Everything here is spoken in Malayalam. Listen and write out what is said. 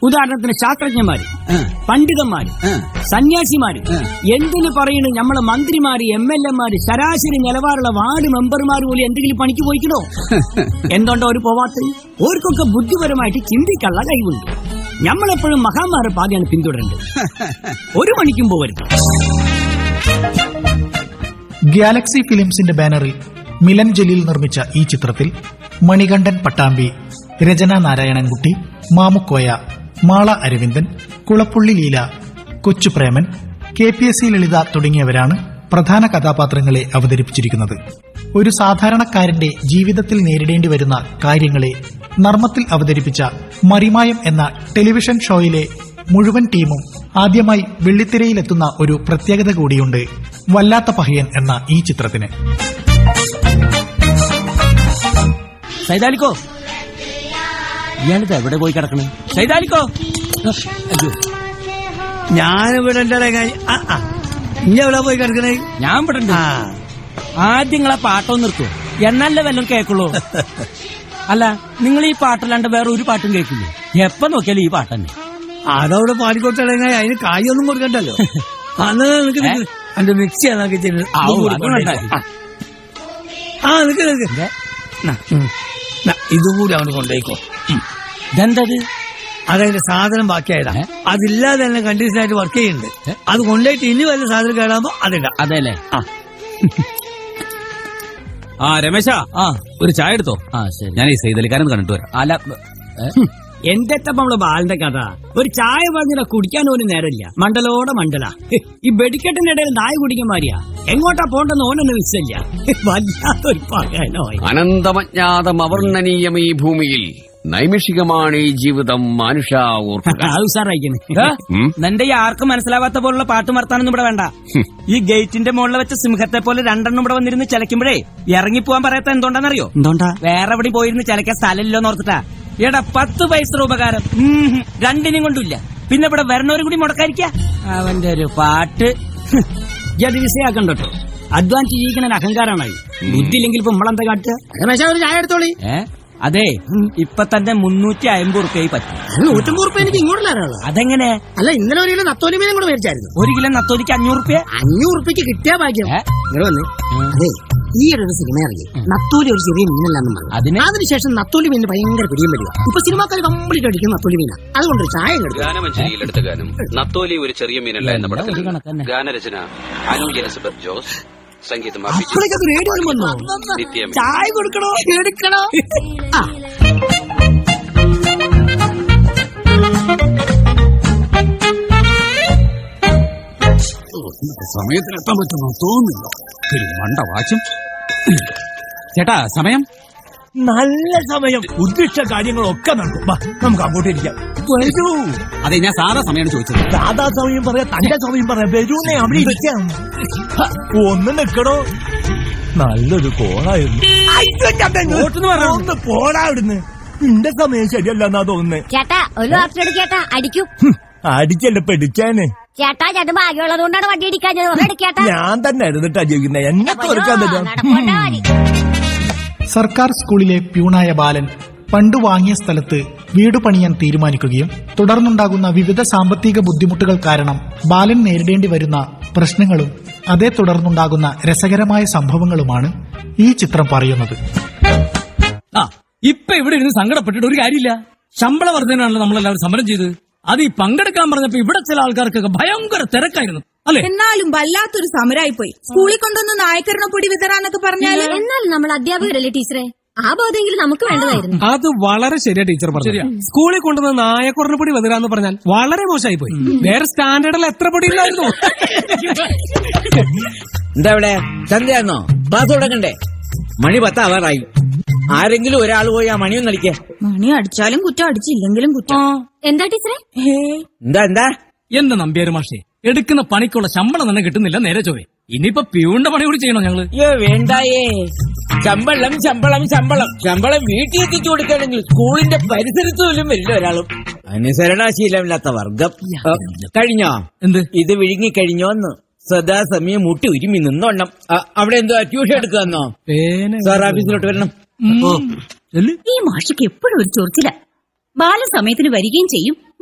ഉദാഹരണത്തിന് ശാസ്ത്രജ്ഞന്മാര് ആ, പണ്ഡിതന്മാര് ആ. സന്യാസിമാര് ആ. എന്തിനു പറയുന്നു നമ്മളെ മന്ത്രിമാര് എം എൽ എമാര് ശരാശരി നിലവാരമുള്ള വാർഡ് മെമ്പർമാർ പോലും എന്തെങ്കിലും പണിക്ക് പോയിക്കണോ എന്തുകൊണ്ടോ ഒരു പോവാത്ത ഓർക്കൊക്കെ ബുദ്ധിപരമായിട്ട് ചിന്തിക്കാനുള്ള കഴിവുണ്ട് നമ്മളെപ്പോഴും മഹാമാരെ പാതയാണ് പിന്തുടരേണ്ടത് ഒരു മണിക്കും പോകരുത് ഗാലക്സി ഫിലിംസിന്റെ ബാനറിൽ മിലൻ ജലീൽ നിർമ്മിച്ച ഈ ചിത്രത്തിൽ Manikandan Pattambi Rachana Narayanankutty Mamukkoya Mala Aravindan Kulappulli Leela Kochupreman K P S C Lalitha തുടങ്ങിയവരാണ് പ്രധാന കഥാപാത്രങ്ങളെ അവതരിപ്പിച്ചിരിക്കുന്നത് ഒരു സാധാരണക്കാരന്റെ ജീവിതത്തിൽ നേരിടേണ്ടി വരുന്ന കാര്യങ്ങളെ നർമ്മത്തിൽ അവതരിപ്പിച്ച മറിമായം എന്ന ടെലിവിഷൻ ഷോയിലെ മുഴുവൻ ടീമും ആദ്യമായി വെള്ളിത്തിരയിലെത്തുന്ന ഒരു പ്രത്യേകത കൂടിയുണ്ട് വല്ലാത്ത പഹയൻ എന്ന ഈ ചിത്രത്തിന് സൈതാലിക്കോ ഇയാളിത് എവിടെ പോയി കിടക്കണേ സൈതാലിക്കോ അയ്യോ ഞാനിവിടെ എന്റെ ഇനി എവിടെ പോയി കിടക്കണേ ഞാൻ ഇവിടെ ഉണ്ട്. ആ ആദ്യം നിങ്ങളെ പാട്ടൊന്നും നിർത്തുവോ എന്നല്ലേ വല്ലതും കേക്കുള്ളൂ അല്ല നിങ്ങൾ ഈ പാട്ടല്ലാണ്ട് വേറെ ഒരു പാട്ടും കേൾക്കില്ലേ എപ്പോ നോക്കിയാലും ഈ പാട്ട് തന്നെ അതവിടെ പാടിക്കൊടുത്തടങ്ങ അതിന് കായൊന്നും കൊടുക്കണ്ടല്ലോ അന്ന് നിനക്ക് നിക്ക്. എന്റെ മിക്സി അതൊക്കെ ചെയ്യുന്നത് ആ, ഇതും ഓ, കൂടി അത് കൊണ്ടുപോയി. വേണ്ട. ആ നിക്ക് നിക്ക് ഇതെ. നാ, ഉം. നാ, ഇതും കൂടി അവന് കൊണ്ടുപോയിക്കോ ഇതെന്തത് അതതിന്റെ സാധനം ബാക്കിയായതാ ഏ? അതില്ലാതെ തന്നെ കണ്ടീഷൻ ആയിട്ട് വർക്ക് ചെയ്യുന്നുണ്ട് ഏ? അത് കൊണ്ടുപോയിട്ട് ഇനി വല്ല സാധനം കേടാകുമ്പോ അതിടാം അതെല്ലേ ആ ആ രമേശ ആ ഒരു ചായ എടുത്തോ ആ ശരി ഞാൻ ഈ സൈതലിക്കാരൻ കണ്ടിട്ട് വരാം അല്ല എന്തെത്തപ്പ നമ്മളെ ബാലിന്റെ കഥ ഒരു ചായ പറഞ്ഞില്ല കുടിക്കാൻ പോലും നേരമില്ല മണ്ടലോടെ മണ്ടല ഈ വെടിക്കെട്ടിന്റെ ഇടയിൽ നായ കുടിക്കാൻ മാറിയാ എങ്ങോട്ടാ പോണ്ടെന്ന് ഓനൊന്നും വിശ്വല്ല വല്ലാത്തൊരു പകനോ അനന്തമജ്ഞാതം അവർണ്ണനീയം ഈ ഭൂമിയിൽ നൈമിഷികമാണ് ഈ ജീവിതം മനുഷ്യ ഓർക്കുക അത് ഉസാറായിക്കണ് ഉം? നിന്റെ ഈ ആർക്കും മനസ്സിലാവാത്ത പോലുള്ള പാട്ട് മർത്താനൊന്നും ഇവിടെ വേണ്ട ഈ ഗേറ്റിന്റെ മുകളിൽ വെച്ച സിംഹത്തെ പോലെ രണ്ടെണ്ണം ഇവിടെ വന്നിരുന്ന് ചലക്കുമ്പോഴേ ഇറങ്ങിപ്പോവാൻ പറയാത്ത എന്തുകൊണ്ടാണെന്നറിയോ എന്തുകൊണ്ടാ വേറെ എവിടെ പോയിരുന്ന് ചലക്കാൻ സ്ഥലമില്ലെന്ന് ഓർത്തിട്ടാ എടാ പത്ത് പൈസ ഉപകാരം ഉം, ഹും. രണ്ടിനും കൊണ്ടില്ല പിന്നെ ഇവിടെ വരണവരും കൂടി മുടക്കാതിരിക്ക അവന്റെ ഒരു പാട്ട് ഇത് വിസയാക്കണ്ടോ അധ്വാനിച്ച് ജീവിക്കണ ഒരു അഹങ്കാരമാണ് ബുദ്ധി ഇല്ലെങ്കിൽ ഇപ്പൊ നമ്മളെന്താ കാട്ടുക ഒരു ചായ എടുത്തോളി അതെ ഇപ്പൊ തന്നെ മുന്നൂറ്റി അമ്പത് റുപ്യ പറ്റും നൂറ്റമ്പത് റുപ്യ എനിക്ക് ഇങ്ങോട്ട് അതെങ്ങനെ അല്ല ഇന്നലെ ഒരു കിലോ നത്തോലി മീനും കൂടെ മേടിച്ചായിരുന്നു ഒരു കിലോ നത്തോലിക്ക് അഞ്ഞൂറ് റുപ്യ അഞ്ഞൂറ് റുപ്യക്ക് കിട്ടിയാ ഭാഗ്യം ഏ? ഇങ്ങനെ വന്ന് അതെ ഈ ഒരു സിനിമ ഇറങ്ങി നത്തോലി ഒരു ചെറിയ മീനല്ലാന്ന് പറഞ്ഞു അതിന്? അതിനുശേഷം നത്തോലി മീനിന് ഭയങ്കര പിടിയും വരിക ഇപ്പൊ സിനിമാക്കാർ കംപ്ലീറ്റ് അടിക്കും നത്തോലി മീന അതുകൊണ്ട് ചായ എടുക്കും ഗാനമഞ്ജരിയിൽ എടുത്ത ഗാനം നത്തോലി ഒരു ചെറിയ മീനല്ല എന്ന ഒരു പടത്തിൽ കണക്കന്നെ. ഗാനരചന അനു എലിസബത്ത് ജോസ് സംഗീതം അപ്പോഴേക്ക് അത് റേഡിയോ വന്നോ നിത്യം ചായ കൊടുക്കണോ എടുക്കണോ ആ സമയത്തിനെത്താൻ പറ്റുമോ തോന്നുന്നില്ല ഒരു മണ്ട വാച്ചും ചേട്ടാ സമയം നല്ല സമയം ഉദ്ദിഷ്ട കാര്യങ്ങളൊക്കെ നടക്കും വാ, നമുക്ക് അങ്ങോട്ട് ഇരിക്കാം വരൂ അതെ ഞാൻ സാധാ സമയമാണ് ചോദിച്ചത് സാധാ സമയം പറയാ തന്റെ സമയം പറയാ വരൂന്നേ അവിടെ ഇരിക്കാം ഹ, ഒന്ന് നിക്കടോ നല്ലൊരു കോളായിരുന്നു ഒന്ന് പോടാ ഇവിടുന്ന് നിന്റെ സമയം ശരിയല്ല എന്നാ തോന്നുന്നേ ചേട്ടാ ഒരു ഓപ്ഷൻ എടുക്കേട്ടാ അടിക്കും അടിച്ചല്ല പിടിച്ചാന് ചേട്ടാ ചേട്ടൻ ഭാഗ്യമുള്ളത് കൊണ്ടാണ് വണ്ടി ഇടിക്കാഞ്ഞത് എടുക്കേട്ടാ ഞാൻ തന്നെ ഇരുന്നിട്ടാ ജീവിക്കുന്നത് എന്നെ തോർക്കാൻ പറ്റും സർക്കാർ സ്കൂളിലെ പ്യൂണായ ബാലൻ പണ്ട് വാങ്ങിയ സ്ഥലത്ത് വീട് പണിയാൻ തീരുമാനിക്കുകയും തുടർന്നുണ്ടാകുന്ന വിവിധ സാമ്പത്തിക ബുദ്ധിമുട്ടുകൾ കാരണം ബാലൻ നേരിടേണ്ടി വരുന്ന പ്രശ്നങ്ങളും അതേ തുടർന്നുണ്ടാകുന്ന രസകരമായ സംഭവങ്ങളുമാണ് ഈ ചിത്രം പറയുന്നത് ആ ഇപ്പൊ ഇവിടെ ഇരുന്ന് സങ്കടപ്പെട്ടിട്ട് ഒരു കാര്യമില്ല ശമ്പള വർധനയാണല്ലോ നമ്മളെല്ലാവരും സമരം ചെയ്ത് അത് ഈ പങ്കെടുക്കാൻ പറഞ്ഞപ്പോ ഇവിടെ ചില ആൾക്കാർക്കൊക്കെ ഭയങ്കര തിരക്കായിരുന്നു അല്ലെ എന്നാലും വല്ലാത്തൊരു സമരായി പോയി സ്കൂളിൽ കൊണ്ടുവന്ന് നായക്കരണ പൊടി വിതറാന്നൊക്കെ പറഞ്ഞാല് എന്നാലും നമ്മൾ അധ്യാപകരല്ലേ ടീച്ചറെ ആ ബോധമെങ്കിലും നമുക്ക് വേണ്ടതായിരുന്നു അത് വളരെ ശരിയാ ടീച്ചർ പറഞ്ഞു സ്കൂളിൽ കൊണ്ടുവന്ന നായക്കുറഞ്ഞ പൊടി വെതരാന്ന് പറഞ്ഞാൽ വളരെ മോശമായി പോയി വേറെ സ്റ്റാൻഡേർഡിൽ എത്ര പൊടി ഇല്ലായിരുന്നു എന്താ ഇവിടെ സന്ധ്യാന്നോ ക്ലാസ് തുടങ്ങണ്ടേ മണി പത്താവാറായി ആരെങ്കിലും ഒരാൾ പോയി ആ മണിയൊന്നും അടിക്കേ മണി അടിച്ചാലും കുറ്റം അടിച്ചില്ലെങ്കിലും കുറ്റം എന്താ ടീച്ചറെ എന്താ എന്താ എന്റെ നമ്പ്യാര് മാഷേ എടുക്കുന്ന പണിക്കുള്ള ശമ്പളം തന്നെ കിട്ടുന്നില്ല നേരെ ചൊവ്വേ ഇനിയിപ്പോ പ്യൂണിന്റെ പണി കൂടി ചെയ്യണോ ഞങ്ങള് അയ്യോ വേണ്ടായേ ശമ്പളം ശമ്പളം ശമ്പളം ശമ്പളം വീട്ടിൽ എത്തിച്ചു കൊടുക്കുകയാണെങ്കിൽ സ്കൂളിന്റെ പരിസരത്ത് പോലും വരില്ല ഒരാളും അനുസരണാശീലമില്ലാത്ത വർഗം ആ, കഴിഞ്ഞോ എന്ത് ഇത് വിഴുങ്ങി കഴിഞ്ഞോന്ന് സദാസമയം മുട്ടി ഉരുമി നിന്നോണം ആ, അവിടെ എന്തോ ട്യൂഷൻ എടുക്കാന്നോ സാർ ഓഫീസിലോട്ട് വരണം ഈ മാഷിക്ക് എപ്പോഴും ഒരു ചൊറിച്ചില ബാലസമയത്തിന് വരികയും ചെയ്യും